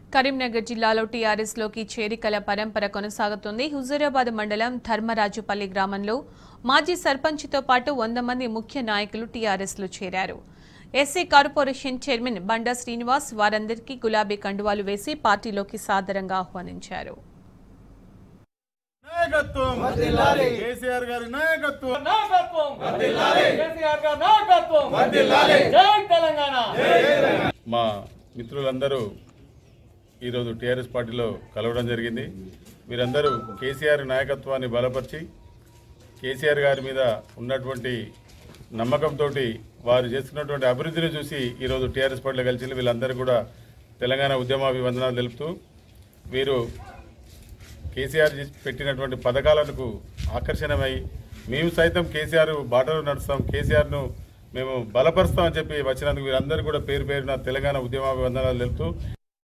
కరీంనగర్ జిల్లాలో టీఆర్ఎస్ లోకి చేరికల పరంపర కొనసాగుతుంది హుజూరాబాద్ మండలం ధర్మరాజుపల్లి గ్రామంలో మాజీ సర్పంచ్తో పాటు వంద మంది ముఖ్య నాయకులు టీఆర్ఎస్ లో చేరారు SC corporation chairman Banda Srinivas వారందరికీ గులాబీ కండువాలు వేసి పార్టీలోకి సాదరంగా ఆహ్వానించారు నాయకత్వం కేసీఆర్ గారి నాయకత్వం నాయకత్వం కేసీఆర్ గారి నాయకత్వం జై తెలంగాణ మా మిత్రులందరూ ఈరోజు టీఆర్ఎస్ పార్టీలో కలవడం జరిగింది వీరందరూ కేసీఆర్ నాయకత్వాన్ని బలపరిచి కేసీఆర్ గారి మీద ఉన్నటువంటి నమ్మకంతో వారు చేస్తున్నటువంటి అభివృద్ధిని చూసి ఈరోజు టీఆర్ఎస్ పార్టీలో కలిసి వీళ్ళందరూ కూడా తెలంగాణ ఉద్యమాభివందనాలు తెలుపుతూ వీరు కేసీఆర్ చేసి పెట్టినటువంటి పథకాలకు ఆకర్షణమై మేము సైతం కేసీఆర్ బాటలో నడుస్తాం కేసీఆర్ను మేము బలపరుస్తామని చెప్పి వచ్చినందుకు వీరందరూ కూడా పేరు పేరున తెలంగాణ ఉద్యమాభివందనాలు తెలుపుతూ